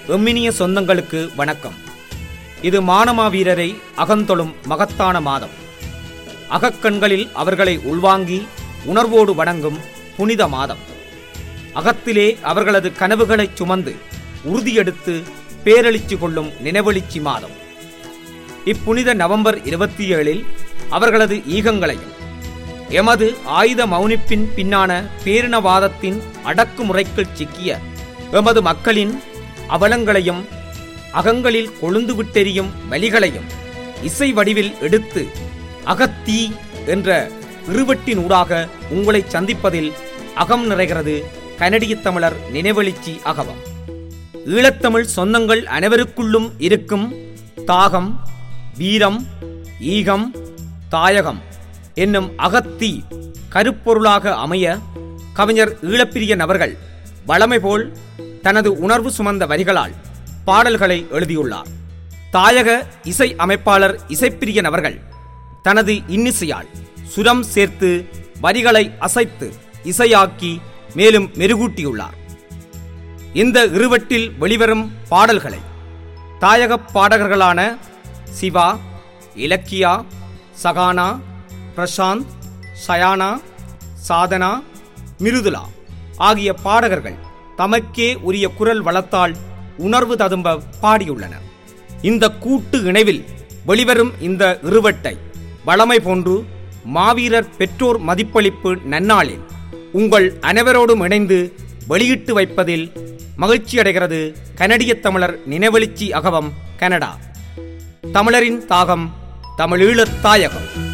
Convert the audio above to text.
எம்மினிய சொந்தங்களுக்கு வணக்கம் இது மானமா வீரரை அகந்தொழும் மகத்தான மாதம் அகக்கண்களில் அவர்களை உள்வாங்கி உணர்வோடு வணங்கும் புனித மாதம் அகத்திலே அவர்களது கனவுகளைச் சுமந்து உறுதியெடுத்து பேரெழுச்சி கொள்ளும் நினைவெழுச்சி மாதம் இப்புனித நவம்பர் இருபத்தி ஏழில் அவர்களது ஈகங்களையும் எமது ஆயுத மௌனிப்பின் பின்னான பேரினவாதத்தின் அடக்குமுறைக்குள் சிக்கிய எமது மக்களின் அவலங்களையும் அகங்களில் கொழுந்து விட்டெறியும் வலிகளையும் இசை வடிவில் எடுத்து அகத்தீ என்ற இருவட்டினூடாக உங்களை சந்திப்பதில் அகம் நிறைகிறது கனடிய தமிழர் நினைவெழுச்சி அகவம் ஈழத்தமிழ் சொந்தங்கள் அனைவருக்குள்ளும் இருக்கும் தாகம் வீரம் ஈகம் தாயகம் என்னும் அகத்தீ கருப்பொருளாக அமைய கவிஞர் ஈழப்பிரியன் அவர்கள் வளமை போல் தனது உணர்வு சுமந்த வரிகளால் பாடல்களை எழுதியுள்ளார் தாயக இசை அமைப்பாளர் இசைப்பிரியன் அவர்கள் தனது இன்னிசையால் சுரம் சேர்த்து வரிகளை அசைத்து இசையாக்கி மேலும் மெருகூட்டியுள்ளார் இந்த இருவட்டில் வெளிவரும் பாடல்களை தாயகப் பாடகர்களான சிவா இலக்கியா சகானா பிரசாந்த் சயானா சாதனா மிருதுலா ஆகிய பாடகர்கள் தமக்கே உரிய குரல் வளத்தால் உணர்வு ததும்ப பாடியுள்ளனர் இந்த கூட்டு இணைவில் வெளிவரும் இந்த இருவட்டை வளமை போன்று மாவீரர் பெற்றோர் மதிப்பளிப்பு நன்னாளில் உங்கள் அனைவரோடும் இணைந்து வெளியிட்டு வைப்பதில் மகிழ்ச்சியடைகிறது கனடிய தமிழர் நினைவெழுச்சி அகவம் கனடா தமிழரின் தாகம் தமிழீழத் தாயகம்